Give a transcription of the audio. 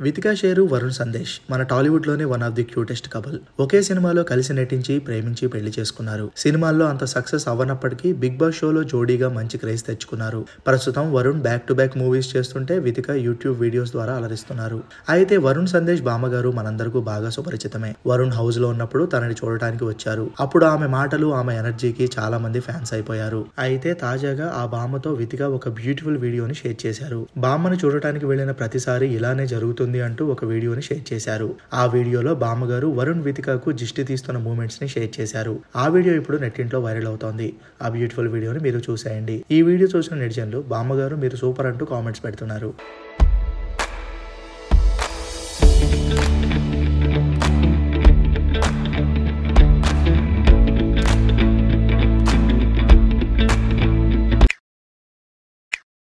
Vithika share Varun Sandesh మన టాలీవుడ్ లోనే one of the cutest couple ఒకే సినిమాలో కలిసి నటించి ప్రేమించి పెళ్లి చేసుకున్నారు సినిమాల్లో అంత సక్సెస్ అవ్వనప్పటికీ బిగ్ బాస్ షోలో జోడీగా మంచి క్రేజ్ తెచ్చుకున్నారు ప్రస్తుతం Varun back to back movies చేస్తుంటే వితిక యూట్యూబ్ వీడియోస్ ద్వారా అలరిస్తున్నారు అయితే వరుణ్ సందేశ్ బామ్మగారు మనందరకు బాగా సుపరిచితమే వరుణ్ హౌస్ లో ఉన్నప్పుడు తనని చూడటానికి వచ్చారు అప్పుడు ఆమె మాటలు ఆమె ఎనర్జీకి చాలా మంది ఫ్యాన్స్ అయిపోయారు అయితే తాజాగా ఆ బామ్మతో వితిక ఒక బ్యూటిఫుల్ వీడియోని షేర్ చేశారు బామ్మను చూడటానికి వెళ్లిన ప్రతిసారి ఇలానే జరుగుతుంది అంటూ ఒక వీడియోని షేర్ చేశారు ఆ వీడియోలో బామ్మగారు వరుణ్ వితికకు దిష్టి తీస్తున్న మూమెంట్స్ ని షేర్ చేశారు ఆ వీడియో ఇప్పుడు నెట్టింట్లో వైరల్ అవుతోంది ఆ బ్యూటిఫుల్ వీడియోని మీరు చూసేయండి ఈ వీడియో చూసిన నెటిజన్లు బామ్మగారు మీరు సూపర్ అంటూ కామెంట్స్ పెడుతున్నారు